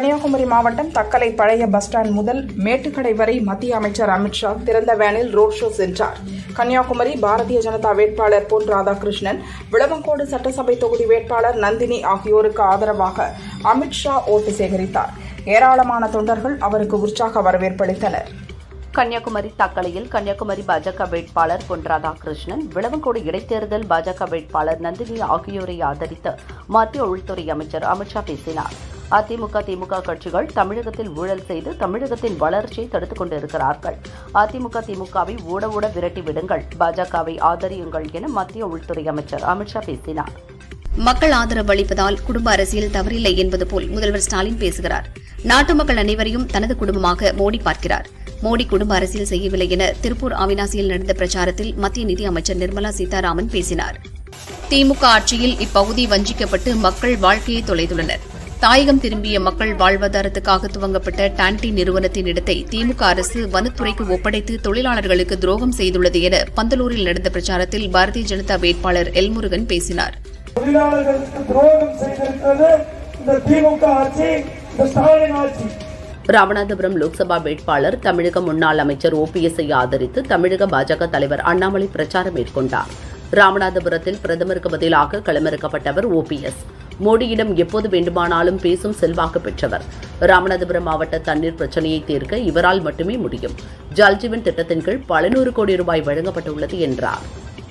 கன்னியாகுமரி மாவட்டம் தக்கலை பழைய bus stand முதல் மேட்டுக்கடை வரை மத்திய அமைச்சர் அமித்ஷா திறந்த வேனில் ரோட் ஷோ சென்றார் கன்னியாகுமரி பாரதிய ஜனதா வேட்பாளர் பொன் ராதாகிருஷ்ணன் விளவங்கோடு சட்டசபை தொகுதி வேட்பாளர் நந்தினி ஆகியோருக்கு ஆதரவாக அமித்ஷா ஓட்டு சேகரித்தார் ஏராளமான தொண்டர்கள் அவருக்கு உற்சாக வரவேற்பளித்தனர் கன்னியாகுமரி தக்கலையில் கன்னியாகுமரி பாஜக வேட்பாளர் பொன் ராதாகிருஷ்ணன் விளவங்கோடு இடைத்தேர்தல் பாஜக வேட்பாளர் நந்தினி ஆகியோரை ஆதரித்து மத்திய உள்துறை அமைச்சர் அமித்ஷா பேசினார் அதிமுக திமுக கட்சிகள் தமிழகத்தில் ஊழல் செய்து தமிழகத்தின் வளர்ச்சியை தடுத்துக் கொண்டிருக்கிறார்கள் அதிமுக திமுகவை ஊட ஊட விரட்டி விடுங்கள் பாஜகவை ஆதரியுங்கள் என மத்திய உள்துறை அமைச்சர் அமித்ஷா பேசினார் மக்கள் ஆதரவு அளிப்பதால் குடும்ப அரசியல் தவறில்லை என்பது போல் முதல்வர் ஸ்டாலின் பேசுகிறார் நாட்டு மக்கள் அனைவரையும் தனது குடும்பமாக மோடி பார்க்கிறார் மோடி குடும்ப அரசியல் செய்யவில்லை என திருப்பூர் அவினாசியில் நடந்த பிரச்சாரத்தில் மத்திய நிதி அமைச்சர் நிர்மலா சீதாராமன் பேசினார் திமுக ஆட்சியில் இப்பகுதி வஞ்சிக்கப்பட்டு மக்கள் வாழ்க்கையை தொலைத்துள்ளனர் தாயகம் திரும்பிய மக்கள் வாழ்வாதாரத்துக்காக துவங்கப்பட்ட டான்டி நிறுவனத்தின் இடத்தை திமுக அரசு வனத்துறைக்கு ஒப்படைத்து தொழிலாளர்களுக்கு துரோகம் செய்துள்ளது என பந்தலூரில் நடந்த பிரச்சாரத்தில் பாரதிய ஜனதா வேட்பாளர் எல்முருகன் பேசினார் தொழிலாளர்களுக்கு துரோகம் செய்திருக்கிறது இந்த திமுக ஆட்சி இந்த ஸ்டாலின் ஆட்சி ராமநாதபுரம் லோக்சபா வேட்பாளர் தமிழக முன்னாள் அமைச்சர் ஓபிஎஸ்ஐ ஆதரித்து தமிழக பாஜக தலைவர் அண்ணாமலை பிரச்சாரம் மேற்கொண்டார் ராமநாதபுரத்தில் பிரதமருக்கு பதிலாக களமிறக்கப்பட்டவர் ஓபிஎஸ் மோடியிடம் எப்போது வேண்டுமானாலும் பேசும் செல்வாக்கு பெற்றவர் ராமநாதபுரம் மாவட்ட தண்ணீர் பிரச்சனையை தீர்க்க இவரால் மட்டுமே முடியும் ஜல்ஜீவன் திட்டத்தின் கீழ் பல நூறு கோடி ரூபாய் வழங்கப்பட்டுள்ளது என்றார்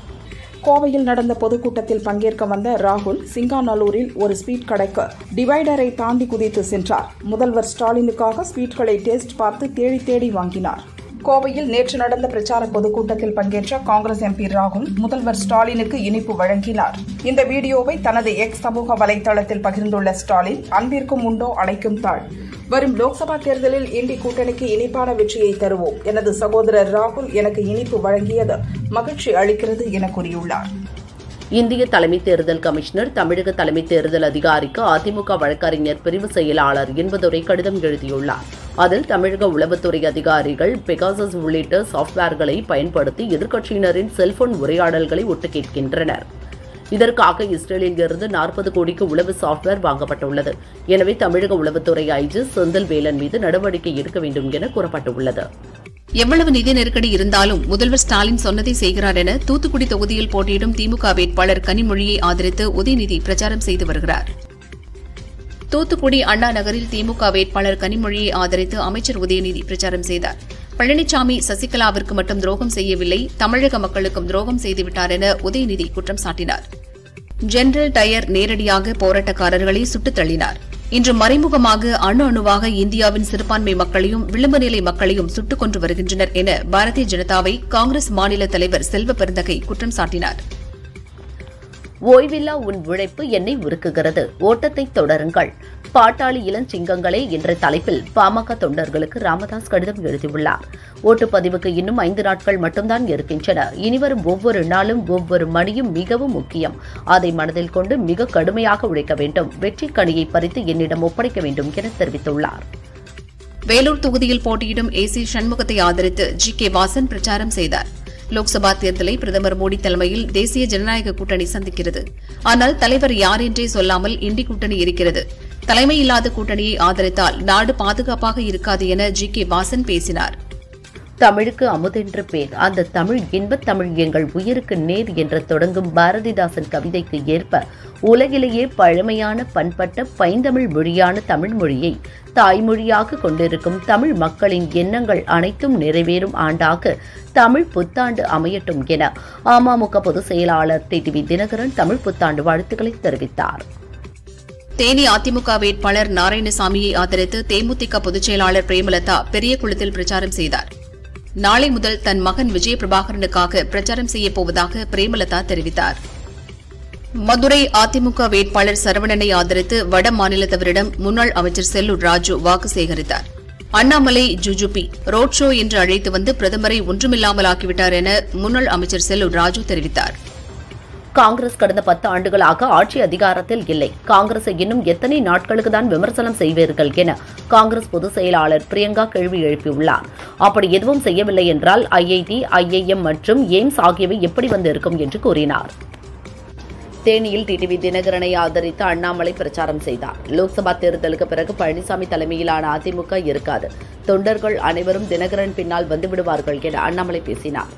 கோவையில் நடந்த பொதுக்கூட்டத்தில் பங்கேற்க வந்த ராகுல் சிங்காநல்லூரில் ஒரு ஸ்வீட் கடைக்கு டிவைடரை தாண்டி குதித்து சென்றார் முதல்வர் ஸ்டாலினுக்காக ஸ்வீட்களை டேஸ்ட் பார்த்து தேடி தேடி வாங்கினார் கோவையில் நேற்று நடந்த பிரச்சார பொதுக்கூட்டத்தில் பங்கேற்ற காங்கிரஸ் எம்பி ராகுல் முதல்வர் ஸ்டாலினுக்கு இனிப்பு வழங்கினார் இந்த வீடியோவை தனது எக்ஸ் சமூக வலைதளத்தில் பகிர்ந்துள்ள ஸ்டாலின் அன்பிற்கும் உண்டோ அணைக்கும் தாழ் வரும் லோக்சபா தேர்தலில் இண்டி கூட்டணிக்கு இனிப்பான வெற்றியை தருவோம் எனது சகோதரர் ராகுல் எனக்கு இனிப்பு வழங்கியது மகிழ்ச்சி அளிக்கிறது என கூறியுள்ளார் இந்திய தலைமை தேர்தல் கமிஷனர் தமிழக தலைமை தேர்தல் அதிகாரிக்கு அதிமுக வழக்கறிஞர் பிரிவு செயலாளர் என்பதுரை கடிதம் எழுதியுள்ளார் அதில் தமிழக உளவுத்துறை அதிகாரிகள் பெகாசஸ் உள்ளிட்ட சாப்ட்வேர்களை பயன்படுத்தி எதிர்க்கட்சியினரின் செல்போன் உரையாடல்களை ஒட்டு கேட்கின்றனர் இதற்காக இஸ்ரேலில் இருந்து நாற்பது கோடிக்கு உளவு சாப்ட்வேர் வாங்கப்பட்டுள்ளது எனவே தமிழக உளவுத்துறை ஐஜி செந்தில் வேலன் மீது நடவடிக்கை எடுக்க வேண்டும் என கூறப்பட்டுள்ளது எவ்வளவு நிதி நெருக்கடி இருந்தாலும் முதல்வர் ஸ்டாலின் சொன்னதை செய்கிறார் என தூத்துக்குடி தொகுதியில் போட்டியிடும் திமுக வேட்பாளர் கனிமொழியை ஆதரித்து உதயநிதி பிரச்சாரம் செய்து வருகிறார் தூத்துக்குடி அண்ணா நகரில் திமுக வேட்பாளர் கனிமொழியை ஆதரித்து அமைச்சர் உதயநிதி பிரச்சாரம் செய்தார் பழனிசாமி சசிகலாவிற்கு மட்டும் துரோகம் செய்யவில்லை தமிழக மக்களுக்கும் துரோகம் செய்துவிட்டார் என உதயநிதி குற்றம் சாட்டினார் ஜெனரல் டயர் நேரடியாக போராட்டக்காரர்களை சுட்டுத் தள்ளினார் இன்று மறைமுகமாக அணு அணுவாக இந்தியாவின் சிறுபான்மை மக்களையும் விளிம்பு நிலை மக்களையும் சுட்டுக் கொன்று வருகின்றனர் என பாரதிய ஜனதாவை காங்கிரஸ் மாநில தலைவர் செல்வ பெருந்தகை குற்றம் சாட்டினார் ஓய்வில்லா உன் உழைப்பு என்னை உருக்குகிறது ஓட்டத்தை தொடருங்கள் பாட்டாளி இளஞ்சிங்கங்களே என்ற தலைப்பில் பாமக தொண்டர்களுக்கு ராமதாஸ் கடிதம் எழுதியுள்ளார் ஓட்டுப்பதிவுக்கு இன்னும் ஐந்து நாட்கள் மட்டும்தான் இருக்கின்றன இனிவரும் ஒவ்வொரு நாளும் ஒவ்வொரு மணியும் மிகவும் முக்கியம் அதை மனதில் கொண்டு மிக கடுமையாக உழைக்க வேண்டும் வெற்றி கனியை பறித்து என்னிடம் ஒப்படைக்க வேண்டும் என தெரிவித்துள்ளார் வேலூர் தொகுதியில் போட்டியிடும் ஏ சி சண்முகத்தை ஆதரித்து ஜி கே வாசன் பிரச்சாரம் செய்தார் லோக்சபா தேர்தலை பிரதமர் மோடி தலைமையில் தேசிய ஜனநாயக கூட்டணி சந்திக்கிறது ஆனால் தலைவர் யார் என்றே சொல்லாமல் இண்டி கூட்டணி இருக்கிறது தலைமை இல்லாத கூட்டணியை ஆதரித்தால் நாடு பாதுகாப்பாக இருக்காது என ஜி கே வாசன் பேசினார் தமிழுக்கு அமுதென்று பேர் அந்த தமிழ் இன்பத் தமிழ் எங்கள் உயிருக்கு நேர் என்று தொடங்கும் பாரதிதாசன் கவிதைக்கு ஏற்ப உலகிலேயே பழமையான பண்பட்ட பைந்தமிழ் மொழியான தமிழ் மொழியை தாய்மொழியாக கொண்டிருக்கும் தமிழ் மக்களின் எண்ணங்கள் அனைத்தும் நிறைவேறும் ஆண்டாக தமிழ் புத்தாண்டு அமையட்டும் என அமமுக பொதுச் செயலாளர் டிடிவி தினகரன் தமிழ் புத்தாண்டு வாழ்த்துக்களை தெரிவித்தார் தேனி அதிமுக வேட்பாளர் நாராயணசாமியை ஆதரித்து தேமுதிக பொதுச் செயலாளர் பிரேமலதா பெரியகுளத்தில் பிரச்சாரம் செய்தார் நாளை முதல் தன் மகன் விஜய பிரபாகரனுக்காக பிரச்சாரம் செய்யப் போவதாக பிரேமலதா தெரிவித்தார் மதுரை அதிமுக வேட்பாளர் சரவணனை ஆதரித்து வட மாநிலத்தவரிடம் முன்னாள் அமைச்சர் செல்லூர் ராஜு வாக்கு சேகரித்தார் அண்ணாமலை ஜுஜுபி ரோட் ஷோ என்று அழைத்து வந்து பிரதமரை ஒன்றுமில்லாமல் ஆக்கிவிட்டார் என முன்னாள் அமைச்சர் செல்லூர் ராஜு தெரிவித்தார் காங்கிரஸ் கடந்த பத்து ஆண்டுகளாக ஆட்சி அதிகாரத்தில் இல்லை காங்கிரஸை இன்னும் எத்தனை நாட்களுக்கு தான் விமர்சனம் செய்வீர்கள் என காங்கிரஸ் பொதுச் செயலாளர் பிரியங்கா கேள்வி எழுப்பியுள்ளார் அப்படி எதுவும் செய்யவில்லை என்றால் ஐஐடி ஐஐஎம் மற்றும் எய்ம்ஸ் ஆகியவை எப்படி வந்து இருக்கும் என்று கூறினார் தேனியில் டிடிவி தினகரனை ஆதரித்து அண்ணாமலை பிரச்சாரம் செய்தார் லோக்சபா தேர்தலுக்கு பிறகு பழனிசாமி தலைமையிலான அதிமுக இருக்காது தொண்டர்கள் அனைவரும் தினகரன் பின்னால் வந்துவிடுவார்கள் என அண்ணாமலை பேசினார்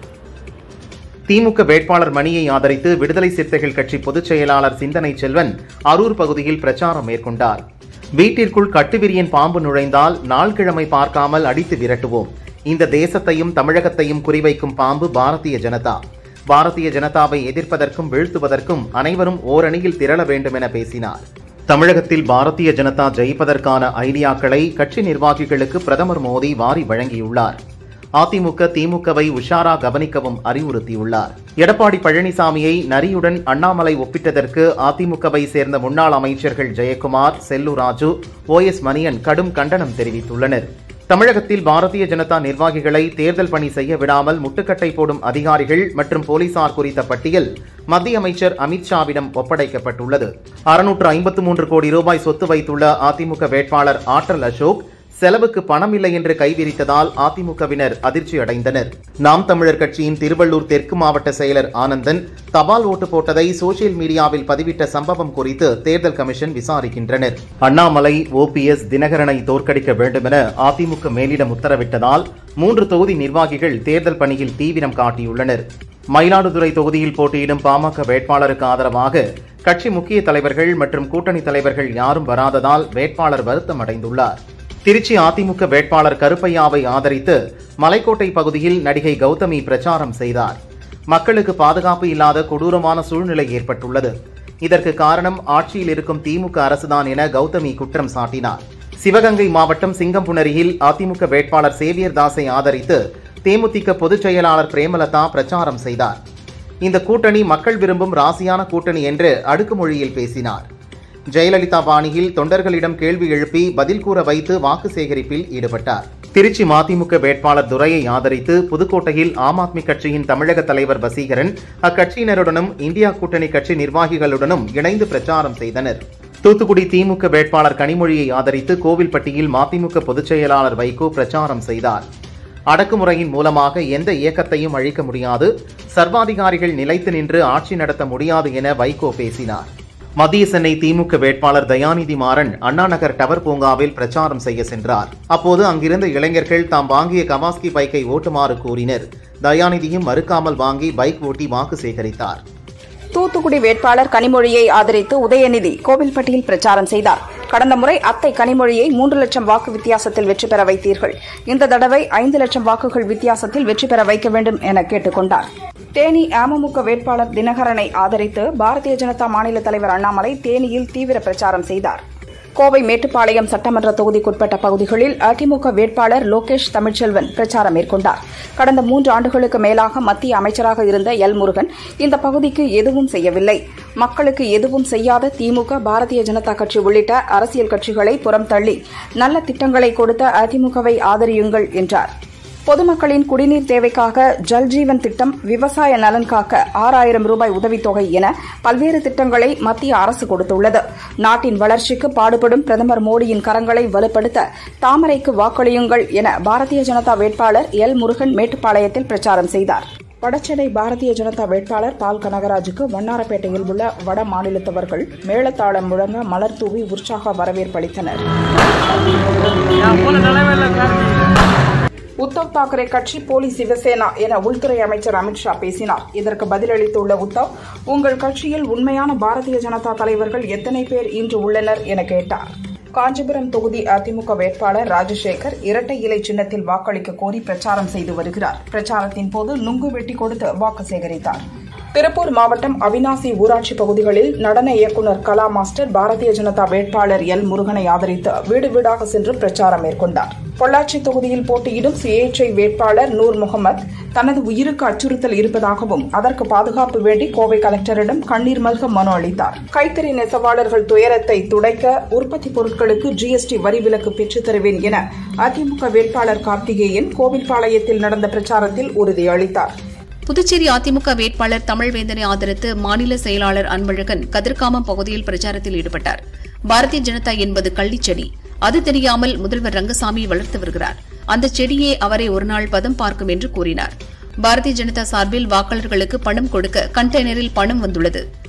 திமுக வேட்பாளர் மணியை ஆதரித்து விடுதலை சிறுத்தைகள் கட்சி பொதுச் செயலாளர் சிந்தனை செல்வன் அரூர் பகுதியில் பிரச்சாரம் மேற்கொண்டார் வீட்டிற்குள் கட்டுவிரியன் பாம்பு நுழைந்தால் நாள் கிழமை பார்க்காமல் அடித்து விரட்டுவோம் இந்த தேசத்தையும் தமிழகத்தையும் குறிவைக்கும் பாம்பு பாரதிய ஜனதா பாரதிய ஜனதாவை எதிர்ப்பதற்கும் வீழ்த்துவதற்கும் அனைவரும் ஓரணியில் திரள வேண்டும் என பேசினார் தமிழகத்தில் பாரதிய ஜனதா ஜெயிப்பதற்கான ஐடியாக்களை கட்சி நிர்வாகிகளுக்கு பிரதமர் மோடி வாரி வழங்கியுள்ளார் அதிமுக திமுகவை உஷாரா கவனிக்கவும் அறிவுறுத்தியுள்ளார் எடப்பாடி பழனிசாமியை நரியுடன் அண்ணாமலை ஒப்பிட்டதற்கு அதிமுகவை சேர்ந்த முன்னாள் அமைச்சர்கள் ஜெயக்குமார் செல்லூர் ராஜு ஓ எஸ் மணியன் கடும் கண்டனம் தெரிவித்துள்ளனர் தமிழகத்தில் பாரதிய ஜனதா நிர்வாகிகளை தேர்தல் பணி செய்ய விடாமல் முட்டுக்கட்டை போடும் அதிகாரிகள் மற்றும் போலீசார் குறித்த பட்டியல் மத்திய அமைச்சர் அமித்ஷாவிடம் ஒப்படைக்கப்பட்டுள்ளது அறுநூற்று ஐம்பத்து மூன்று கோடி ரூபாய் சொத்து வைத்துள்ள அதிமுக வேட்பாளர் ஆற்றல் அசோக் செலவுக்கு பணம் இல்லை என்று கைவிரித்ததால் அதிமுகவினர் அதிர்ச்சி அடைந்தனர் நாம் தமிழர் கட்சியின் திருவள்ளூர் தெற்கு மாவட்ட செயலர் ஆனந்தன் தபால் ஓட்டு போட்டதை சோசியல் மீடியாவில் பதிவிட்ட சம்பவம் குறித்து தேர்தல் கமிஷன் விசாரிக்கின்றனர் அண்ணாமலை ஓபிஎஸ் தினகரனை தோற்கடிக்க வேண்டுமென அதிமுக மேலிடம் உத்தரவிட்டதால் மூன்று தொகுதி நிர்வாகிகள் தேர்தல் பணியில் தீவிரம் காட்டியுள்ளனர் மயிலாடுதுறை தொகுதியில் போட்டியிடும் பாமக வேட்பாளருக்கு ஆதரவாக கட்சி முக்கிய தலைவர்கள் மற்றும் கூட்டணி தலைவர்கள் யாரும் வராததால் வேட்பாளர் வருத்தம் அடைந்துள்ளார் திருச்சி அதிமுக வேட்பாளர் கருப்பையாவை ஆதரித்து மலைக்கோட்டை பகுதியில் நடிகை கௌதமி பிரச்சாரம் செய்தார் மக்களுக்கு பாதுகாப்பு இல்லாத கொடூரமான சூழ்நிலை ஏற்பட்டுள்ளது இதற்கு காரணம் ஆட்சியில் இருக்கும் திமுக அரசுதான் என கௌதமி குற்றம் சாட்டினார் சிவகங்கை மாவட்டம் சிங்கம்புணரியில் அதிமுக வேட்பாளர் சேவியர் தாஸை ஆதரித்து தேமுதிக பொதுச் செயலாளர் பிரேமலதா பிரச்சாரம் செய்தார் இந்த கூட்டணி மக்கள் விரும்பும் ராசியான கூட்டணி என்று அடுக்குமொழியில் பேசினார் ஜெயலலிதா பாணியில் தொண்டர்களிடம் கேள்வி எழுப்பி பதில் கூற வைத்து வாக்கு சேகரிப்பில் ஈடுபட்டார் திருச்சி மதிமுக வேட்பாளர் துரையை ஆதரித்து புதுக்கோட்டையில் ஆம் ஆத்மி கட்சியின் தமிழக தலைவர் வசீகரன் அக்கட்சியினருடனும் இந்தியா கூட்டணி கட்சி நிர்வாகிகளுடனும் இணைந்து பிரச்சாரம் செய்தனர் தூத்துக்குடி திமுக வேட்பாளர் கனிமொழியை ஆதரித்து கோவில்பட்டியில் மதிமுக பொதுச் செயலாளர் வைகோ பிரச்சாரம் செய்தார் அடக்குமுறையின் மூலமாக எந்த இயக்கத்தையும் அழிக்க முடியாது சர்வாதிகாரிகள் நிலைத்து நின்று ஆட்சி நடத்த முடியாது என வைகோ பேசினார் மத்திய சென்னை திமுக வேட்பாளர் தயாநிதி மாறன் அண்ணா நகர் டவர் பூங்காவில் பிரச்சாரம் செய்ய சென்றார் அப்போது அங்கிருந்த இளைஞர்கள் தாம் வாங்கிய கவாஸ்கி பைக்கை ஓட்டுமாறு கூறினர் தயாநிதியும் மறுக்காமல் வாங்கி பைக் ஓட்டி வாக்கு சேகரித்தார் தூத்துக்குடி வேட்பாளர் கனிமொழியை ஆதரித்து உதயநிதி கோவில்பட்டியில் பிரச்சாரம் செய்தார் கடந்த முறை அத்தை கனிமொழியை மூன்று லட்சம் வாக்கு வித்தியாசத்தில் வெற்றி பெற வைத்தீர்கள் இந்த தடவை ஐந்து லட்சம் வாக்குகள் வித்தியாசத்தில் வெற்றி பெற வைக்க வேண்டும் என கேட்டுக் கொண்டார் தேனி அமமுக வேட்பாளர் தினகரனை ஆதரித்து பாரதிய ஜனதா மாநில தலைவர் அண்ணாமலை தேனியில் தீவிர பிரச்சாரம் செய்தார் கோவை மேட்டுப்பாளையம் சட்டமன்ற தொகுதிக்குட்பட்ட பகுதிகளில் அதிமுக வேட்பாளர் லோகேஷ் தமிழ்ச்செல்வன் பிரச்சாரம் மேற்கொண்டார் கடந்த மூன்று ஆண்டுகளுக்கு மேலாக மத்திய அமைச்சராக இருந்த எல் முருகன் இந்த பகுதிக்கு எதுவும் செய்யவில்லை மக்களுக்கு எதுவும் செய்யாத திமுக பாரதிய ஜனதா கட்சி உள்ளிட்ட அரசியல் கட்சிகளை புறம் தள்ளி நல்ல திட்டங்களை கொடுத்த அதிமுகவை ஆதரியுங்கள் என்றார் பொதுமக்களின் குடிநீர் தேவைக்காக ஜல்ஜீவன் திட்டம் விவசாய நலன் காக்க ஆறாயிரம் ரூபாய் உதவித்தொகை என பல்வேறு திட்டங்களை மத்திய அரசு கொடுத்துள்ளது நாட்டின் வளர்ச்சிக்கு பாடுபடும் பிரதமர் மோடியின் கரங்களை வலுப்படுத்த தாமரைக்கு வாக்களியுங்கள் என பாரதிய ஜனதா வேட்பாளர் எல் முருகன் மேட்டுப்பாளையத்தில் பிரச்சாரம் செய்தார் வடசென்னை பாரதிய ஜனதா வேட்பாளர் பால் கனகராஜுக்கு வண்ணாரப்பேட்டையில் உள்ள வட மாநிலத்தவர்கள் மேளதாளம் முழங்க மலர் தூவி உற்சாக வரவேற்பளித்தனர் உத்தவ் தாக்கரே கட்சி போலி சிவசேனா என உள்துறை அமைச்சர் அமித்ஷா பேசினார் இதற்கு பதிலளித்துள்ள உத்தவ் உங்கள் கட்சியில் உண்மையான பாரதிய ஜனதா தலைவர்கள் எத்தனை பேர் இன்று உள்ளனர் என கேட்டார் காஞ்சிபுரம் தொகுதி அதிமுக வேட்பாளர் ராஜசேகர் இரட்டை இலை சின்னத்தில் வாக்களிக்க கோரி பிரச்சாரம் செய்து வருகிறார் பிரச்சாரத்தின் போது நுங்கு வெட்டி கொடுத்து வாக்கு சேகரித்தார் திருப்பூர் மாவட்டம் அவினாசி ஊராட்சி பகுதிகளில் நடன இயக்குநர் கலா மாஸ்டர் பாரதிய ஜனதா வேட்பாளர் எல் முருகனை ஆதரித்து வீடு வீடாக சென்று பிரச்சாரம் மேற்கொண்டார் பொள்ளாச்சி தொகுதியில் போட்டியிடும் சுயேட்சை வேட்பாளர் நூர் முகமது தனது உயிருக்கு அச்சுறுத்தல் இருப்பதாகவும் அதற்கு பாதுகாப்பு வேண்டி கோவை கலெக்டரிடம் கண்ணீர் மல்க மனு அளித்தார் கைத்தறி நெசவாளர்கள் துயரத்தை துடைக்க உற்பத்தி பொருட்களுக்கு ஜிஎஸ்டி வரி விலக்கு பெற்றுத் தருவேன் என அதிமுக வேட்பாளர் கார்த்திகேயன் கோவில்பாளையத்தில் நடந்த பிரச்சாரத்தில் உறுதியளித்தார் புதுச்சேரி அதிமுக வேட்பாளர் தமிழ்வேந்தனை ஆதரித்து மாநில செயலாளர் அன்பழகன் கதிர்காமம் பகுதியில் பிரச்சாரத்தில் ஈடுபட்டார் பாரதிய ஜனதா என்பது கள்ளிச்செடி அது தெரியாமல் முதல்வர் ரங்கசாமி வளர்த்து வருகிறார் அந்த செடியே அவரை ஒருநாள் பதம் பார்க்கும் என்று கூறினார் பாரதிய ஜனதா சார்பில் வாக்காளர்களுக்கு பணம் கொடுக்க கண்டெய்னரில் பணம் வந்துள்ளது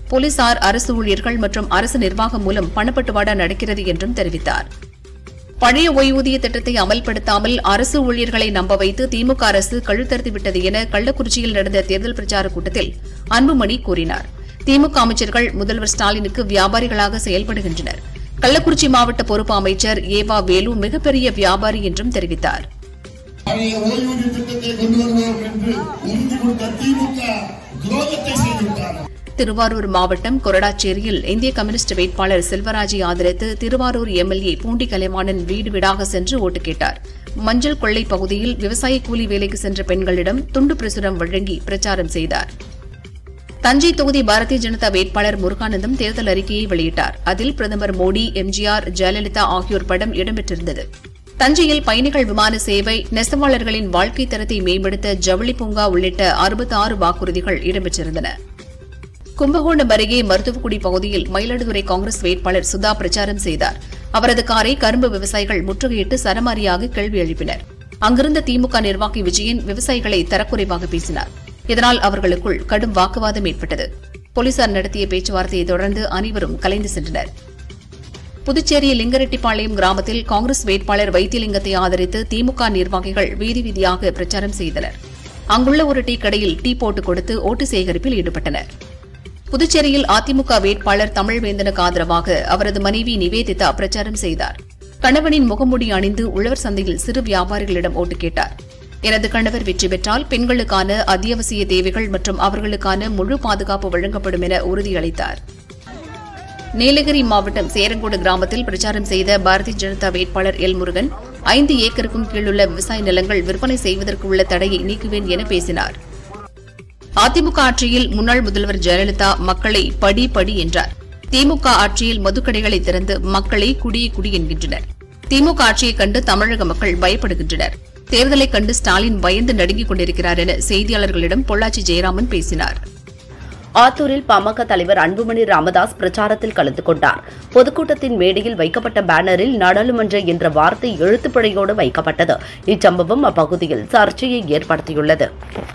போலீசார் அரசு ஊழியர்கள் மற்றும் அரசு நிர்வாகம் மூலம் பணப்பட்டுவாடா நடக்கிறது என்றும் தெரிவித்தார் பழைய ஓய்வூதிய திட்டத்தை அமல்படுத்தாமல் அரசு ஊழியர்களை நம்ப வைத்து திமுக அரசு கழுத்தறுத்து விட்டது என கள்ளக்குறிச்சியில் நடந்த தேர்தல் பிரச்சார கூட்டத்தில் அன்புமணி கூறினார் திமுக அமைச்சர்கள் முதல்வர் ஸ்டாலினுக்கு வியாபாரிகளாக செயல்படுகின்றனர் கள்ளக்குறிச்சி மாவட்ட பொறுப்பு அமைச்சர் ஏவா வேலு மிகப்பெரிய வியாபாரி என்றும் தெரிவித்தார் பழைய ஓய்வூதிய திட்டத்தை கொண்டு வருவோம் என்று உறுதி கொடுத்த திமுக துரோகத்தை செய்துவிட்டார் திருவாரூர் மாவட்டம் கொரடாச்சேரியில் இந்திய கம்யூனிஸ்ட் வேட்பாளர் செல்வராஜை ஆதரித்து திருவாரூர் எம்எல்ஏ பூண்டி கலைவாணன் வீடு வீடாக சென்று ஓட்டு கேட்டார் மஞ்சள் கொள்ளை பகுதியில் விவசாய கூலி வேலைக்கு சென்ற பெண்களிடம் துண்டு பிரசுரம் வழங்கி பிரச்சாரம் செய்தார் தஞ்சை தொகுதி பாரதிய ஜனதா வேட்பாளர் முருகானந்தம் தேர்தல் அறிக்கையை வெளியிட்டார் அதில் பிரதமர் மோடி எம்ஜிஆர் ஜெயலலிதா ஆகியோர் படம் இடம்பெற்றிருந்தது தஞ்சையில் பயணிகள் விமான சேவை நெசவாளர்களின் வாழ்க்கை தரத்தை மேம்படுத்த ஜவுளி பூங்கா உள்ளிட்ட அறுபத்தி ஆறு வாக்குறுதிகள் இடம்பெற்றிருந்தன கும்பகோணம் அருகே மருத்துவக்குடி பகுதியில் மயிலாடுதுறை காங்கிரஸ் வேட்பாளர் சுதா பிரச்சாரம் செய்தார் அவரது காரை கரும்பு விவசாயிகள் முற்றுகையிட்டு சரமாரியாக கேள்வி எழுப்பினர் அங்கிருந்த திமுக நிர்வாகி விஜயன் விவசாயிகளை தரக்குறைவாக பேசினார் இதனால் அவர்களுக்குள் கடும் வாக்குவாதம் ஏற்பட்டது போலீசார் நடத்திய பேச்சுவார்த்தையை தொடர்ந்து அனைவரும் கலைந்து சென்றனர் புதுச்சேரி லிங்கரெட்டிப்பாளையம் கிராமத்தில் காங்கிரஸ் வேட்பாளர் வைத்தியலிங்கத்தை ஆதரித்து திமுக நிர்வாகிகள் வீதி வீதியாக பிரச்சாரம் செய்தனர் அங்குள்ள ஒரு டீ கடையில் டீ போட்டு கொடுத்து ஓட்டு சேகரிப்பில் ஈடுபட்டனர் புதுச்சேரியில் அதிமுக வேட்பாளர் தமிழ்வேந்தனுக்கு ஆதரவாக அவரது மனைவி நிவேதிதா பிரச்சாரம் செய்தார் கணவனின் முகமூடி அணிந்து உழவர் சந்தையில் சிறு வியாபாரிகளிடம் ஓட்டு கேட்டார் எனது கணவர் வெற்றி பெற்றால் பெண்களுக்கான அத்தியாவசிய தேவைகள் மற்றும் அவர்களுக்கான முழு பாதுகாப்பு வழங்கப்படும் என உறுதியளித்தார் நீலகிரி மாவட்டம் சேரங்கோடு கிராமத்தில் பிரச்சாரம் செய்த பாரதிய ஜனதா வேட்பாளர் எல் முருகன் ஐந்து ஏக்கருக்கும் கீழுள்ள விவசாய நிலங்கள் விற்பனை செய்வதற்கு உள்ள தடையை நீக்குவேன் என பேசினார் அதிமுக ஆட்சியில் முன்னாள் முதல்வர் ஜெயலலிதா மக்களை படி படி என்றார் திமுக ஆட்சியில் மதுக்கடைகளை திறந்து மக்களை குடி குடி என்கின்றனர் திமுக ஆட்சியை கண்டு தமிழக மக்கள் பயப்படுகின்றனர் தேர்தலை கண்டு ஸ்டாலின் பயந்து நடுங்கிக் கொண்டிருக்கிறார் என செய்தியாளர்களிடம் பொள்ளாச்சி ஜெயராமன் பேசினார் ஆத்தூரில் பாமக தலைவர் அன்புமணி ராமதாஸ் பிரச்சாரத்தில் கலந்து கொண்டார் பொதுக்கூட்டத்தின் மேடையில் வைக்கப்பட்ட பேனரில் நாடாளுமன்ற என்ற வார்த்தை எழுத்துப்பிழையோடு வைக்கப்பட்டது இச்சம்பவம் அப்பகுதியில் சர்ச்சையை ஏற்படுத்தியுள்ளது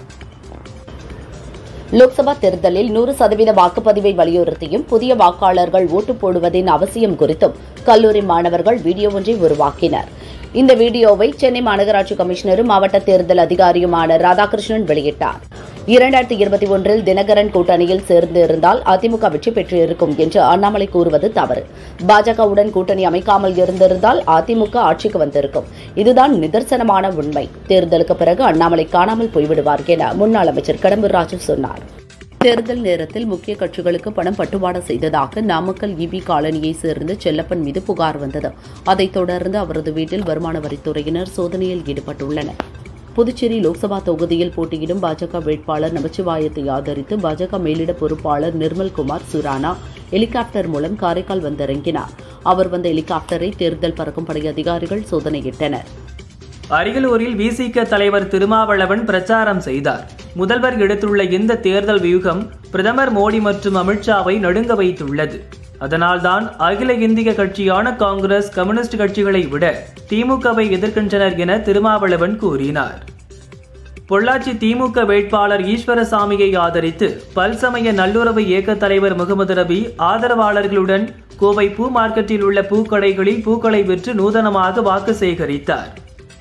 லோக்சபா தேர்தலில் நூறு சதவீத வாக்குப்பதிவை வலியுறுத்தியும் புதிய வாக்காளர்கள் ஓட்டு போடுவதின் அவசியம் குறித்தும் கல்லூரி மாணவர்கள் வீடியோ ஒன்றை உருவாக்கினர் இந்த வீடியோவை சென்னை மாநகராட்சி கமிஷனரும் மாவட்ட தேர்தல் அதிகாரியுமான ராதாகிருஷ்ணன் வெளியிட்டார் இரண்டாயிரத்தி இருபத்தி ஒன்றில் தினகரன் கூட்டணியில் சேர்ந்திருந்தால் அதிமுக வெற்றி பெற்றிருக்கும் என்று அண்ணாமலை கூறுவது தவறு பாஜகவுடன் கூட்டணி அமைக்காமல் இருந்திருந்தால் அதிமுக ஆட்சிக்கு வந்திருக்கும் இதுதான் நிதர்சனமான உண்மை தேர்தலுக்கு பிறகு அண்ணாமலை காணாமல் போய்விடுவார் என முன்னாள் அமைச்சர் கடம்பூர் ராஜு சொன்னார் தேர்தல் நேரத்தில் முக்கிய கட்சிகளுக்கு பணம் பட்டுவாடா செய்ததாக நாமக்கல் இபி காலனியை சேர்ந்த செல்லப்பன் மீது புகார் வந்தது அதைத் தொடர்ந்து அவரது வீட்டில் வருமான வரித்துறையினர் சோதனையில் ஈடுபட்டுள்ளனர் புதுச்சேரி லோக்சபா தொகுதியில் போட்டியிடும் பாஜக வேட்பாளர் நமச்சிவாயத்தை ஆதரித்து பாஜக மேலிட பொறுப்பாளர் நிர்மல்குமார் சுரானா ஹெலிகாப்டர் மூலம் காரைக்கால் வந்திறங்கினார் அவர் வந்த ஹெலிகாப்டரை தேர்தல் பறக்கும் படை அதிகாரிகள் சோதனையிட்டனர் அரியலூரில் விசிக தலைவர் திருமாவளவன் பிரச்சாரம் செய்தார் முதல்வர் எடுத்துள்ள இந்த தேர்தல் வியூகம் பிரதமர் மோடி மற்றும் அமித்ஷாவை நடுங்க வைத்துள்ளது அதனால்தான் அகில இந்திய கட்சியான காங்கிரஸ் கம்யூனிஸ்ட் கட்சிகளை விட திமுகவை எதிர்க்கின்றனர் என திருமாவளவன் கூறினார் பொள்ளாச்சி திமுக வேட்பாளர் ஈஸ்வரசாமியை ஆதரித்து பல்சமய நல்லுறவு இயக்க தலைவர் முகமது ரபி ஆதரவாளர்களுடன் கோவை பூ மார்க்கெட்டில் உள்ள பூக்கடைகளில் பூக்களை விற்று நூதனமாக வாக்கு சேகரித்தார்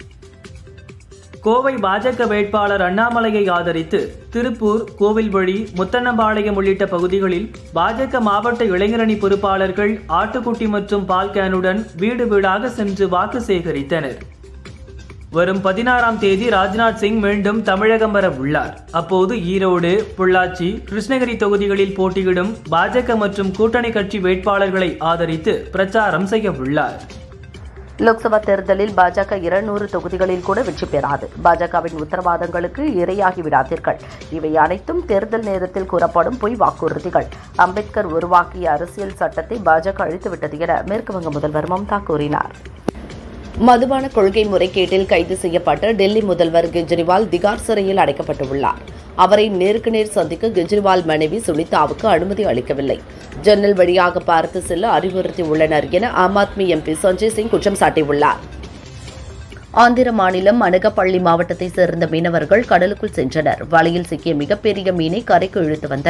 கோவை பாஜக வேட்பாளர் அண்ணாமலையை ஆதரித்து திருப்பூர் கோவில்வழி முத்தன்னம்பாளையம் உள்ளிட்ட பகுதிகளில் பாஜக மாவட்ட இளைஞரணி பொறுப்பாளர்கள் ஆட்டுக்குட்டி மற்றும் பால் கேனுடன் வீடு வீடாக சென்று வாக்கு சேகரித்தனர் வரும் பதினாறாம் தேதி ராஜ்நாத் சிங் மீண்டும் தமிழகம் வர உள்ளார் அப்போது ஈரோடு பொள்ளாச்சி கிருஷ்ணகிரி தொகுதிகளில் போட்டியிடும் பாஜக மற்றும் கூட்டணி கட்சி வேட்பாளர்களை ஆதரித்து பிரச்சாரம் செய்ய உள்ளார் லோக்சபா தேர்தலில் பாஜக இருநூறு தொகுதிகளில் கூட வெற்றி பெறாது பாஜகவின் உத்தரவாதங்களுக்கு இரையாகி விடாதீர்கள் இவை அனைத்தும் தேர்தல் நேரத்தில் கூறப்படும் பொய் வாக்குறுதிகள் அம்பேத்கர் உருவாக்கிய அரசியல் சட்டத்தை பாஜக அழித்துவிட்டது என மேற்குவங்க முதல்வர் மம்தா கூறினார் மதுபான கொள்கை முறைகேட்டில் கைது செய்யப்பட்ட டெல்லி முதல்வர் கெஜ்ரிவால் திகார் சிறையில் அடைக்கப்பட்டுள்ளார் அவரை நேருக்கு நேர் சந்திக்க கெஜ்ரிவால் மனைவி சுனிதாவுக்கு அனுமதி அளிக்கவில்லை ஜன்னல் வழியாக பார்த்து செல்ல அறிவுறுத்தியுள்ளனர் என ஆம் ஆத்மி எம்பி சஞ்சய் சிங் குற்றம் சாட்டியுள்ளார் ஆந்திர மாநிலம் அனகப்பள்ளி மாவட்டத்தைச் சேர்ந்த மீனவர்கள் கடலுக்குள் சென்றனர் வலையில் சிக்கிய மிகப்பெரிய மீனை கரைக்கு இழுத்து வந்தனர்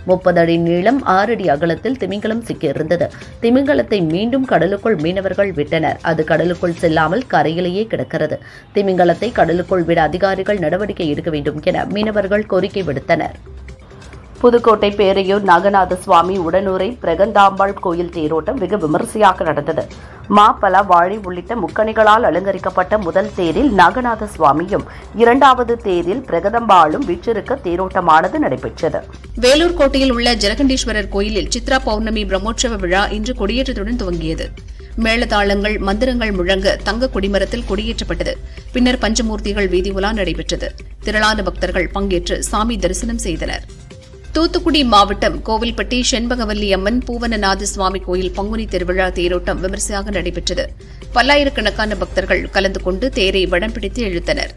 முப்பது அடி நீளம் ஆறு அடி அகலத்தில் திமிங்கலம் சிக்கியிருந்தது திமிங்கலத்தை மீண்டும் கடலுக்குள் மீனவர்கள் விட்டனர் அது கடலுக்குள் செல்லாமல் கரையிலேயே கிடக்கிறது திமிங்கலத்தை கடலுக்குள் விட அதிகாரிகள் நடவடிக்கை எடுக்க வேண்டும் என மீனவர்கள் கோரிக்கை விடுத்தனர் புதுக்கோட்டை பேரையூர் நாகநாத சுவாமி உடனூரை பிரகந்தாம்பாள் கோயில் தேரோட்டம் வெகு விமரிசையாக நடந்தது மா பலா வாழை உள்ளிட்ட முக்கணிகளால் அலங்கரிக்கப்பட்ட முதல் தேரில் நாகநாத சுவாமியும் இரண்டாவது தேரில் பிரகதம்பாளும் வீற்றிருக்க தேரோட்டமானது நடைபெற்றது வேலூர் கோட்டையில் உள்ள ஜலகண்டீஸ்வரர் கோயிலில் சித்ரா பௌர்ணமி பிரம்மோற்சவ விழா இன்று கொடியேற்றத்துடன் துவங்கியது மேளதாளங்கள் மந்திரங்கள் முழங்க தங்க கொடிமரத்தில் கொடியேற்றப்பட்டது பின்னர் பஞ்சமூர்த்திகள் வீதி உலா நடைபெற்றது திரளான பக்தர்கள் பங்கேற்று சாமி தரிசனம் செய்தனர் தூத்துக்குடி மாவட்டம் கோவில்பட்டி செண்பகவல்லி அம்மன் பூவனநாத சுவாமி கோயில் பங்குனி திருவிழா தேரோட்டம் விமரிசையாக நடைபெற்றது பல்லாயிரக்கணக்கான பக்தர்கள் கலந்து கொண்டு தேரை வடம் பிடித்து இழுத்தனர்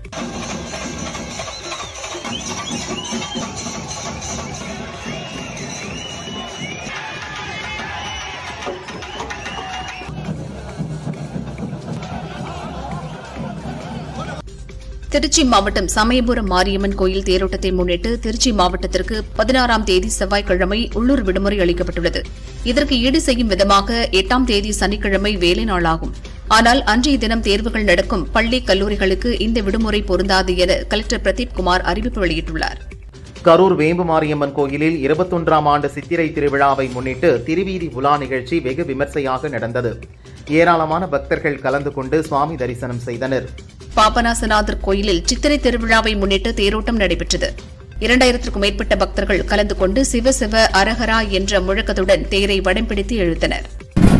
திருச்சி மாவட்டம் சமயபுரம் மாரியம்மன் கோயில் தேரோட்டத்தை முன்னிட்டு திருச்சி மாவட்டத்திற்கு பதினாறாம் தேதி செவ்வாய்க்கிழமை உள்ளூர் விடுமுறை அளிக்கப்பட்டுள்ளது இதற்கு ஈடு செய்யும் விதமாக எட்டாம் தேதி சனிக்கிழமை வேலை நாளாகும் ஆனால் அன்றைய தினம் தேர்வுகள் நடக்கும் பள்ளி கல்லூரிகளுக்கு இந்த விடுமுறை பொருந்தாது என கலெக்டர் பிரதீப் குமார் அறிவிப்பு வெளியிட்டுள்ளார் கரூர் வேம்பு மாரியம்மன் கோயிலில் இருபத்தொன்றாம் ஆண்டு சித்திரை திருவிழாவை முன்னிட்டு திருவீதி உலா நிகழ்ச்சி வெகு விமர்சையாக நடந்தது ஏராளமான பக்தர்கள் கலந்து கொண்டு சுவாமி தரிசனம் செய்தனர் பாபநாசநாதர் கோயிலில் சித்திரை திருவிழாவை முன்னிட்டு தேரோட்டம் நடைபெற்றது இரண்டாயிரத்திற்கும் மேற்பட்ட பக்தர்கள் கலந்து கொண்டு சிவ சிவ அரஹரா என்ற முழக்கத்துடன் தேரை வடம் பிடித்து இழுத்தனர்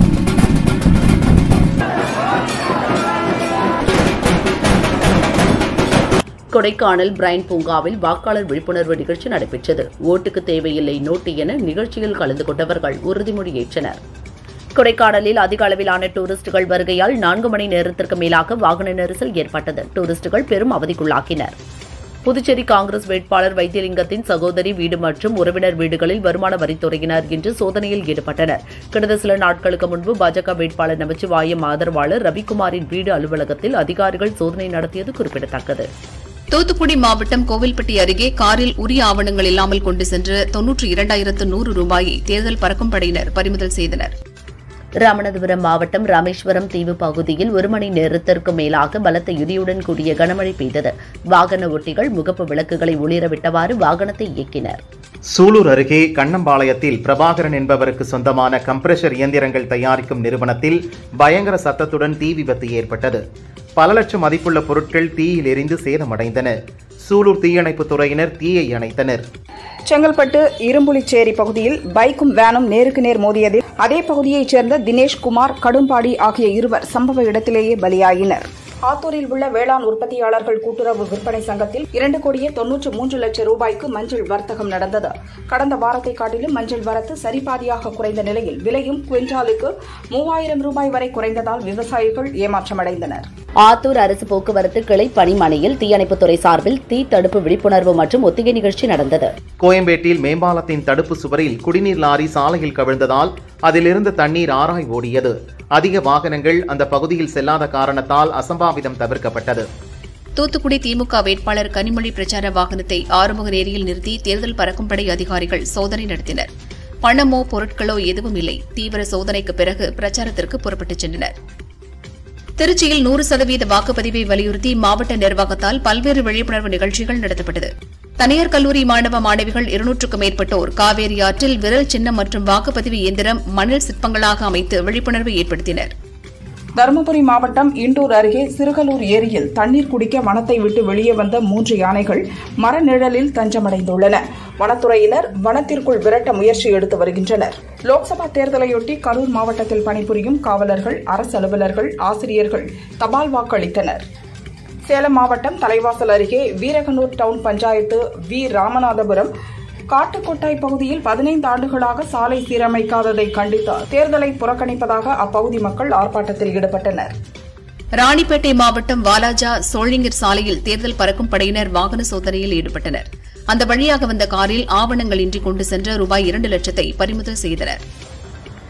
கொடைக்கானல் பிரைன் பூங்காவில் வாக்காளர் விழிப்புணர்வு நிகழ்ச்சி நடைபெற்றது ஓட்டுக்கு தேவையில்லை நோட்டு என நிகழ்ச்சியில் கலந்து கொண்டவர்கள் உறுதிமொழி ஏற்றனர் கொடைக்கானலில் அதிக அளவிலான டூரிஸ்டுகள் வருகையால் நான்கு மணி நேரத்திற்கு மேலாக வாகன நெரிசல் ஏற்பட்டது டூரிஸ்டுகள் பெரும் அவதிக்குள்ளாக்கினர் புதுச்சேரி காங்கிரஸ் வேட்பாளர் வைத்தியலிங்கத்தின் சகோதரி வீடு மற்றும் உறவினர் வீடுகளில் வருமான வரித்துறையினர் இன்று சோதனையில் ஈடுபட்டனர் கடந்த சில நாட்களுக்கு முன்பு பாஜக வேட்பாளர் நமச்சிவாயம் ஆதரவாளர் ரவிக்குமாரின் வீடு அலுவலகத்தில் அதிகாரிகள் சோதனை நடத்தியது குறிப்பிடத்தக்கது தூத்துக்குடி மாவட்டம் கோவில்பட்டி அருகே காரில் உரிய ஆவணங்கள் இல்லாமல் கொண்டு சென்று தொன்னூற்றி இரண்டாயிரத்து நூறு ரூபாயை தேர்தல் பறக்கும் படையினர் பறிமுதல் செய்தனர் ராமநாதபுரம் மாவட்டம் ராமேஸ்வரம் தீவு பகுதியில் ஒரு மணி நேரத்திற்கு மேலாக பலத்த இடியுடன் கூடிய கனமழை பெய்தது வாகன ஓட்டிகள் முகப்பு விளக்குகளை ஒளிரவிட்டவாறு வாகனத்தை இயக்கினர் சூலூர் அருகே கண்ணம்பாளையத்தில் பிரபாகரன் என்பவருக்கு சொந்தமான கம்ப்ரெஷர் இயந்திரங்கள் தயாரிக்கும் நிறுவனத்தில் பயங்கர சத்தத்துடன் தீ விபத்து ஏற்பட்டது பல லட்சம் மதிப்புள்ள பொருட்கள் தீயில் எரிந்து சேதமடைந்தன சூலூர் தீயணைப்புத் துறையினர் தீயை அணைத்தனர் செங்கல்பட்டு இரும்புலிச்சேரி பகுதியில் பைக்கும் வேனும் நேருக்கு நேர் மோதியதில் அதே பகுதியைச் சேர்ந்த தினேஷ் குமார் கடும்பாடி ஆகிய இருவர் சம்பவ இடத்திலேயே பலியாயினர் ஆத்தூரில் உள்ள வேளாண் உற்பத்தியாளர்கள் கூட்டுறவு விற்பனை சங்கத்தில் இரண்டு கோடியே தொன்னூற்று மூன்று லட்சம் ரூபாய்க்கு மஞ்சள் வர்த்தகம் நடந்தது கடந்த வாரத்தை காட்டிலும் மஞ்சள் வரத்து சரிபாதியாக குறைந்த நிலையில் விலையும் குவிண்டாலுக்கு மூவாயிரம் ரூபாய் வரை குறைந்ததால் விவசாயிகள் ஏமாற்றமடைந்தனர் ஆத்தூர் அரசு போக்குவரத்து கிளை பணிமனையில் தீயணைப்புத்துறை சார்பில் தீ தடுப்பு விழிப்புணர்வு மற்றும் ஒத்திகை நிகழ்ச்சி நடந்தது கோயம்பேட்டில் மேம்பாலத்தின் தடுப்பு சுவரில் குடிநீர் லாரி சாலையில் கவிழ்ந்ததால் அதிலிருந்து தண்ணீர் ஆராய் ஓடியது அதிக வாகனங்கள் அந்த பகுதியில் செல்லாத காரணத்தால் அசம்பாவிதம் தவிர்க்கப்பட்டது தூத்துக்குடி திமுக வேட்பாளர் கனிமொழி பிரச்சார வாகனத்தை ஆறுமுக நேரியில் நிறுத்தி தேர்தல் பறக்கும் படை அதிகாரிகள் சோதனை நடத்தினர் பணமோ பொருட்களோ எதுவும் இல்லை தீவிர சோதனைக்கு பிறகு பிரச்சாரத்திற்கு புறப்பட்டுச் சென்றனர் திருச்சியில் நூறு சதவீத வாக்குப்பதிவை வலியுறுத்தி மாவட்ட நிர்வாகத்தால் பல்வேறு விழிப்புணர்வு நிகழ்ச்சிகள் நடத்தப்பட்டது தனியார் கல்லூரி மாணவ மாணவிகள் இருநூற்றுக்கும் மேற்பட்டோர் காவேரி ஆற்றில் விரல் சின்னம் மற்றும் வாக்குப்பதிவு இயந்திரம் மணல் சிற்பங்களாக அமைத்து விழிப்புணர்வு ஏற்படுத்தினர் தருமபுரி மாவட்டம் இண்டூர் அருகே சிறுகலூர் ஏரியில் தண்ணீர் குடிக்க வனத்தை விட்டு வெளியே வந்த மூன்று யானைகள் மரநிழலில் தஞ்சமடைந்துள்ளன வனத்துறையினர் வனத்திற்குள் விரட்ட முயற்சி எடுத்து வருகின்றனர் லோக்சபா தேர்தலையொட்டி கரூர் மாவட்டத்தில் பணிபுரியும் காவலர்கள் அரசு அலுவலர்கள் ஆசிரியர்கள் தபால் வாக்களித்தனர் சேலம் மாவட்டம் தலைவாசல் அருகே வீரகனூர் டவுன் பஞ்சாயத்து வி ராமநாதபுரம் காட்டுக்கொட்டாய் பகுதியில் பதினைந்து ஆண்டுகளாக சாலை சீரமைக்காததை கண்டித்து தேர்தலை புறக்கணிப்பதாக அப்பகுதி மக்கள் ஆர்ப்பாட்டத்தில் ஈடுபட்டனர் ராணிப்பேட்டை மாவட்டம் வாலாஜா சோழிங்கர் சாலையில் தேர்தல் பறக்கும் படையினர் வாகன சோதனையில் ஈடுபட்டனர் அந்த வழியாக வந்த காரில் ஆவணங்கள் இன்றி கொண்டு சென்ற ரூபாய் இரண்டு லட்சத்தை பறிமுதல் செய்தனர்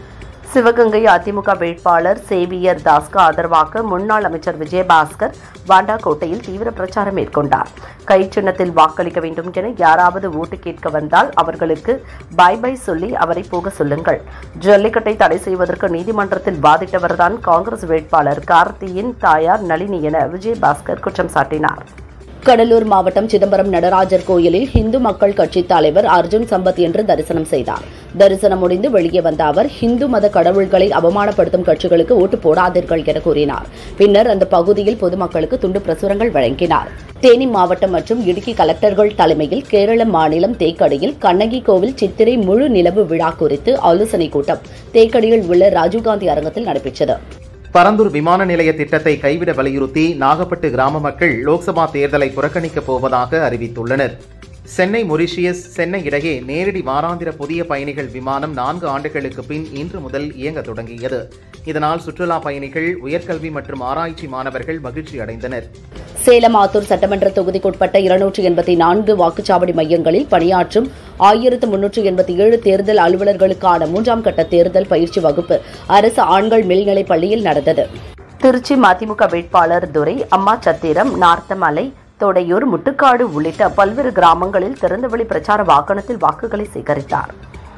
சிவகங்கை அதிமுக வேட்பாளர் சேவியர் தாஸ்க்கு ஆதரவாக முன்னாள் அமைச்சர் விஜயபாஸ்கர் வாண்டாக்கோட்டையில் தீவிர பிரச்சாரம் மேற்கொண்டார் கை சின்னத்தில் வாக்களிக்க வேண்டும் என யாராவது ஓட்டு கேட்க வந்தால் அவர்களுக்கு பை பை சொல்லி அவரை போக சொல்லுங்கள் ஜல்லிக்கட்டை தடை செய்வதற்கு நீதிமன்றத்தில் வாதிட்டவர்தான் காங்கிரஸ் வேட்பாளர் கார்த்தியின் தாயார் நளினி என விஜயபாஸ்கர் குற்றம் சாட்டினார் கடலூர் மாவட்டம் சிதம்பரம் நடராஜர் கோயிலில் இந்து மக்கள் கட்சித் தலைவர் அர்ஜுன் சம்பத் என்று தரிசனம் செய்தார் தரிசனம் முடிந்து வெளியே வந்த அவர் இந்து மத கடவுள்களை அவமானப்படுத்தும் கட்சிகளுக்கு ஓட்டு போடாதீர்கள் என கூறினார் பின்னர் அந்த பகுதியில் பொதுமக்களுக்கு துண்டு பிரசுரங்கள் வழங்கினார் தேனி மாவட்டம் மற்றும் இடுக்கி கலெக்டர்கள் தலைமையில் கேரள மாநிலம் தேக்கடியில் கண்ணகி கோவில் சித்திரை முழு நிலவு விழா குறித்து ஆலோசனைக் கூட்டம் தேக்கடியில் உள்ள ராஜீவ்காந்தி அரங்கத்தில் நடைபெற்றது பரந்தூர் விமான நிலைய திட்டத்தை கைவிட வலியுறுத்தி நாகப்பட்டு கிராம மக்கள் லோக்சபா தேர்தலை புறக்கணிக்கப் போவதாக அறிவித்துள்ளனர் சென்னை மொரிஷியஸ் சென்னை இடையே நேரடி வாராந்திர புதிய பயணிகள் விமானம் நான்கு ஆண்டுகளுக்கு பின் இன்று முதல் இயங்க தொடங்கியது இதனால் சுற்றுலா பயணிகள் உயர்கல்வி மற்றும் ஆராய்ச்சி மாணவர்கள் மகிழ்ச்சி அடைந்தனர் சேலம் ஆத்தூர் சட்டமன்ற தொகுதிக்குட்பட்ட இருநூற்றி எண்பத்தி நான்கு வாக்குச்சாவடி மையங்களில் பணியாற்றும் ஆயிரத்து முன்னூற்று எண்பத்தி ஏழு தேர்தல் அலுவலர்களுக்கான மூன்றாம் கட்ட தேர்தல் பயிற்சி வகுப்பு அரசு ஆண்கள் மேல்நிலைப் பள்ளியில் நடந்தது திருச்சி மதிமுக வேட்பாளர் துரை அம்மா சத்திரம் நார்த்தமலை தொடையூர் முட்டுக்காடு உள்ளிட்ட பல்வேறு கிராமங்களில் திறந்தவெளி பிரச்சார வாகனத்தில் வாக்குகளை சேகரித்தார்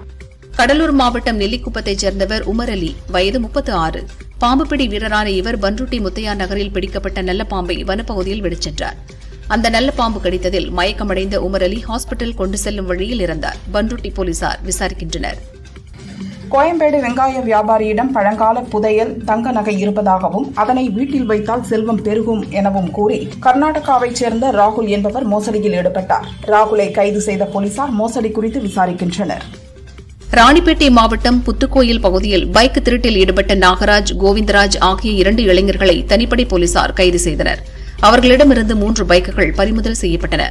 கடலூர் மாவட்டம் நெல்லிக்குப்பத்தைச் சேர்ந்தவர் உமர் அலி வயது முப்பத்து ஆறு பாம்புபிடி வீரரான இவர் பன்ருட்டி முத்தையா நகரில் பிடிக்கப்பட்ட நல்ல பாம்பை வனப்பகுதியில் விடச் சென்றார் அந்த நல்ல பாம்பு கடித்ததில் மயக்கமடைந்த உமர் அலி ஹாஸ்பிட்டல் கொண்டு செல்லும் வழியில் இறந்தார் பன்ருட்டி போலீசார் விசாரிக்கின்றனர் கோயம்பேடு வெங்காய வியாபாரியிடம் பழங்கால புதையல் தங்க நகை இருப்பதாகவும் அதனை வீட்டில் வைத்தால் செல்வம் பெருகும் எனவும் கூறி கர்நாடகாவைச் சேர்ந்த ராகுல் என்பவர் மோசடியில் ஈடுபட்டார் ராகுலை கைது செய்த போலீசார் மோசடி குறித்து விசாரிக்கின்றனர் ராணிப்பேட்டை மாவட்டம் புத்துக்கோயில் பகுதியில் பைக் திருட்டில் ஈடுபட்ட நாகராஜ் கோவிந்தராஜ் ஆகிய இரண்டு இளைஞர்களை தனிப்படை போலீசார் கைது செய்தனர் அவர்களிடமிருந்து மூன்று பைக்குகள் பறிமுதல் செய்யப்பட்டன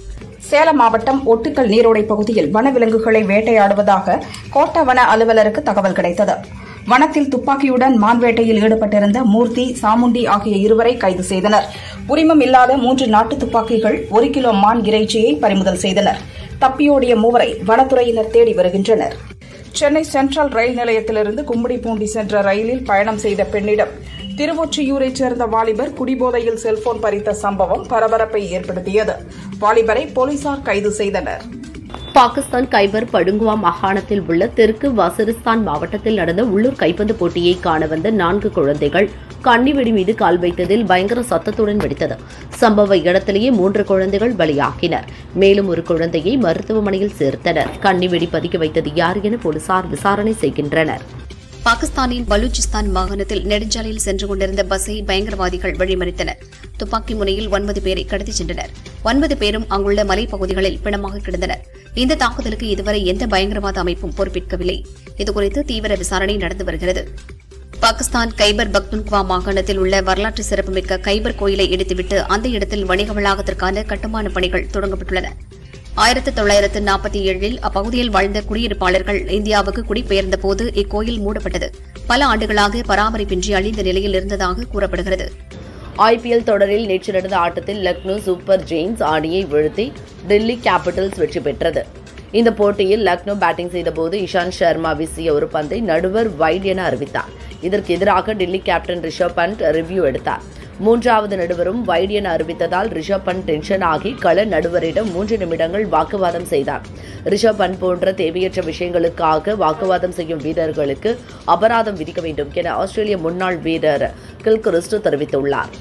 சேலம் மாவட்டம் ஒட்டுக்கல் நீரோடை பகுதியில் வனவிலங்குகளை வேட்டையாடுவதாக கோட்ட வன அலுவலருக்கு தகவல் கிடைத்தது வனத்தில் துப்பாக்கியுடன் மான் வேட்டையில் ஈடுபட்டிருந்த மூர்த்தி சாமுண்டி ஆகிய இருவரை கைது செய்தனர் உரிமம் இல்லாத மூன்று நாட்டு துப்பாக்கிகள் ஒரு கிலோ மான் இறைச்சியை பறிமுதல் செய்தனர் தப்பியோடிய மூவரை வனத்துறையினர் தேடி வருகின்றனர் சென்னை சென்ட்ரல் ரயில் நிலையத்திலிருந்து கும்மிடிப்பூண்டி சென்ற ரயிலில் பயணம் செய்த பெண்ணிடம் திருவொற்றியூரைச் சேர்ந்த வாலிபர் குடிபோதையில் செல்போன் பறித்த சம்பவம் பரபரப்பை ஏற்படுத்தியது வாலிபரை போலீசார் கைது செய்தனர் பாகிஸ்தான் கைபர் படுங்குவா மாகாணத்தில் உள்ள தெற்கு வசிரிஸ்தான் மாவட்டத்தில் நடந்த உள்ளூர் கைப்பந்து போட்டியை காண வந்த நான்கு குழந்தைகள் கன்னிவெடி மீது கால் வைத்ததில் பயங்கர சத்தத்துடன் வெடித்தது சம்பவ இடத்திலேயே மூன்று குழந்தைகள் பலியாகினர் மேலும் ஒரு குழந்தையை மருத்துவமனையில் சேர்த்தனர் கன்னிவெடி பதுக்கி வைத்தது யார் என போலீசார் விசாரணை செய்கின்றனர் பாகிஸ்தானின் பலூச்சிஸ்தான் மாகாணத்தில் நெடுஞ்சாலையில் சென்று கொண்டிருந்த பஸ்ஸை பயங்கரவாதிகள் வழிமறித்தனர் துப்பாக்கி முனையில் ஒன்பது பேரை கடத்திச் சென்றனர் ஒன்பது பேரும் அங்குள்ள மலைப்பகுதிகளில் பிணமாக கிடந்தனர் இந்த தாக்குதலுக்கு இதுவரை எந்த பயங்கரவாத அமைப்பும் பொறுப்பேற்கவில்லை இதுகுறித்து தீவிர விசாரணை நடந்து வருகிறது பாகிஸ்தான் கைபர் பக்துன்குவா மாகாணத்தில் உள்ள வரலாற்று சிறப்புமிக்க கைபர் கோயிலை இடித்துவிட்டு அந்த இடத்தில் வணிக வளாகத்திற்கான கட்டுமான பணிகள் தொடங்கப்பட்டுள்ளன ஆயிரத்து தொள்ளாயிரத்து நாற்பத்தி ஏழில் அப்பகுதியில் வாழ்ந்த குடியிருப்பாளர்கள் இந்தியாவுக்கு குடிபெயர்ந்த போது இக்கோயில் மூடப்பட்டது பல ஆண்டுகளாக பராமரிப்பின்றி அழிந்த நிலையில் இருந்ததாக கூறப்படுகிறது ஐபிஎல் தொடரில் நேற்று நடந்த ஆட்டத்தில் லக்னோ சூப்பர் ஜெயின்ஸ் அணியை வீழ்த்தி டெல்லி கேபிட்டல்ஸ் வெற்றி பெற்றது இந்த போட்டியில் லக்னோ பேட்டிங் செய்தபோது இஷாந்த் சர்மா வீசிய ஒரு பந்தை நடுவர் வைட் என அறிவித்தார் இதற்கு எதிராக டெல்லி கேப்டன் ரிஷப் பண்ட் ரிவ்யூ எடுத்தார் மூன்றாவது நடுவரும் வைட் என அறிவித்ததால் ரிஷப் பண்ட் டென்ஷன் ஆகி கள நடுவரிடம் மூன்று நிமிடங்கள் வாக்குவாதம் செய்தார் ரிஷப் பண்ட் போன்ற தேவையற்ற விஷயங்களுக்காக வாக்குவாதம் செய்யும் வீரர்களுக்கு அபராதம் விதிக்க வேண்டும் என ஆஸ்திரேலிய முன்னாள் வீரர் கில்கிறிஸ்டு தெரிவித்துள்ளார்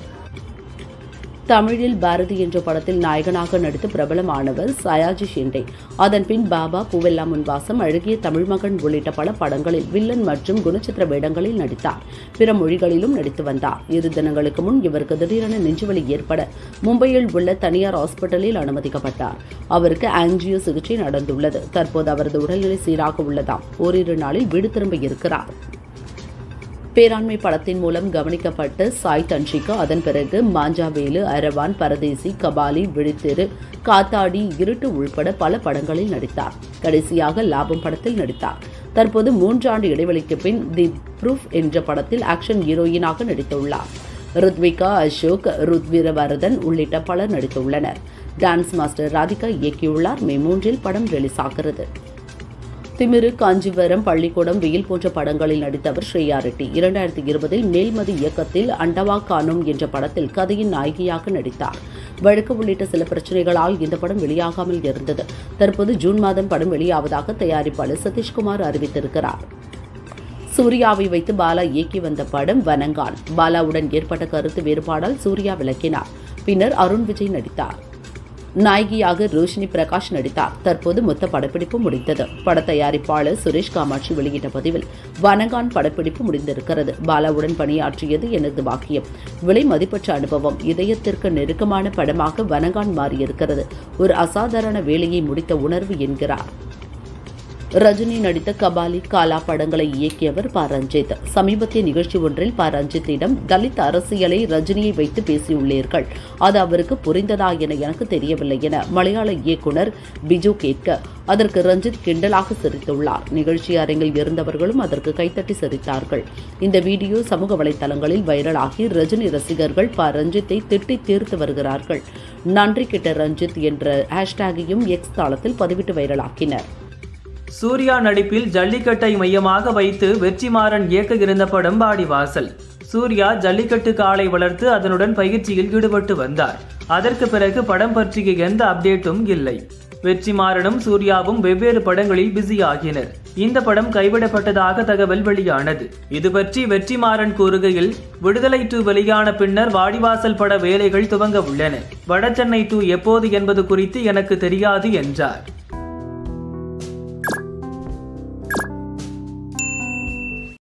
தமிழில் பாரதி என்ற படத்தில் நாயகனாக நடித்து பிரபலமானவர் சயாஜி ஷிண்டே அதன் பின் பாபா பூவெல்லாம் முன்வாசம் அழகிய தமிழ் மகன் உள்ளிட்ட பல படங்களில் வில்லன் மற்றும் குணச்சித்திர வேடங்களில் நடித்தார் பிற மொழிகளிலும் நடித்து வந்தார் இரு தினங்களுக்கு முன் இவருக்கு திடீரென நெஞ்சுவலி ஏற்பட மும்பையில் உள்ள தனியார் ஹாஸ்பிட்டலில் அனுமதிக்கப்பட்டார் அவருக்கு ஆன்ஜியோ சிகிச்சை நடந்துள்ளது தற்போது அவரது உடல்நிலை சீராக உள்ளதாம் ஓரிரு நாளில் வீடு திரும்ப இருக்கிறார் பேராண்மை படத்தின் மூலம் கவனிக்கப்பட்ட சாய் தன்ஷிகா அதன் பிறகு மாஞ்சாவேலு அரவான் பரதேசி கபாலி விழித்திரு காத்தாடி இருட்டு உள்பட பல படங்களில் நடித்தார் கடைசியாக லாபம் படத்தில் நடித்தார் தற்போது மூன்றாண்டு இடைவெளிக்கு பின் தி ப்ரூஃப் என்ற படத்தில் ஆக்ஷன் ஹீரோயினாக நடித்துள்ளார் ருத்விகா அசோக் ருத்வீரவர்தன் உள்ளிட்ட பலர் நடித்துள்ளனர் டான்ஸ் மாஸ்டர் ராதிகா இயக்கியுள்ளார் மே மூன்றில் படம் ரிலீஸ் ஆகிறது திமிரு காஞ்சிவரம் பள்ளிக்கூடம் வெயில் போன்ற படங்களில் நடித்தவர் ஸ்ரேயா ரெட்டி இரண்டாயிரத்தி இருபதில் மேல்மதி இயக்கத்தில் அண்டவா கானும் என்ற படத்தில் கதையின் நாயகியாக நடித்தார் வழக்கு உள்ளிட்ட சில பிரச்சனைகளால் இந்த படம் வெளியாகாமல் இருந்தது தற்போது ஜூன் மாதம் படம் வெளியாவதாக தயாரிப்பாளர் சதீஷ்குமார் அறிவித்திருக்கிறார் சூர்யாவை வைத்து பாலா இயக்கி வந்த படம் வனங்கான் பாலாவுடன் ஏற்பட்ட கருத்து வேறுபாடால் சூர்யா விளக்கினார் பின்னர் அருண் விஜய் நடித்தார் நாயகியாக ரோஷினி பிரகாஷ் நடித்தார் தற்போது மொத்த படப்பிடிப்பு முடிந்தது பட தயாரிப்பாளர் சுரேஷ் காமாட்சி வெளியிட்ட பதிவில் வனங்கான் படப்பிடிப்பு முடிந்திருக்கிறது பாலாவுடன் பணியாற்றியது எனது பாக்கியம் விலை மதிப்பற்ற அனுபவம் இதயத்திற்கு நெருக்கமான படமாக வனங்கான் மாறியிருக்கிறது ஒரு அசாதாரண வேலையை முடித்த உணர்வு என்கிறார் ரஜினி நடித்த கபாலி காலா படங்களை இயக்கியவர் ப ரஞ்சித் சமீபத்திய நிகழ்ச்சி ஒன்றில் ப ரஞ்சித்திடம் தலித் அரசியலை ரஜினியை வைத்து பேசியுள்ளீர்கள் அது அவருக்கு புரிந்ததா என எனக்கு தெரியவில்லை என மலையாள இயக்குனர் பிஜு கேட்க அதற்கு ரஞ்சித் கிண்டலாக சிரித்துள்ளார் நிகழ்ச்சி அரங்கில் இருந்தவர்களும் அதற்கு கைத்தட்டி சிரித்தார்கள் இந்த வீடியோ சமூக வலைதளங்களில் வைரலாகி ரஜினி ரசிகர்கள் ப ரஞ்சித்தை திட்டி தீர்த்து வருகிறார்கள் நன்றி கிட்ட ரஞ்சித் என்ற ஹேஷ்டேகையும் எக்ஸ் தளத்தில் பதிவிட்டு வைரலாக்கினர் சூர்யா நடிப்பில் ஜல்லிக்கட்டை மையமாக வைத்து வெற்றிமாறன் இயக்க இருந்த படம் வாடிவாசல் சூர்யா ஜல்லிக்கட்டு காளை வளர்த்து அதனுடன் பயிற்சியில் ஈடுபட்டு வந்தார் அதற்கு பிறகு படம் பற்றிய எந்த அப்டேட்டும் இல்லை வெற்றிமாறனும் சூர்யாவும் வெவ்வேறு படங்களில் பிஸி ஆகினர் இந்த படம் கைவிடப்பட்டதாக தகவல் வெளியானது இது பற்றி வெற்றிமாறன் கூறுகையில் விடுதலை டூ வெளியான பின்னர் வாடிவாசல் பட வேலைகள் துவங்க உள்ளன வடசென்னை டூ எப்போது என்பது குறித்து எனக்கு தெரியாது என்றார்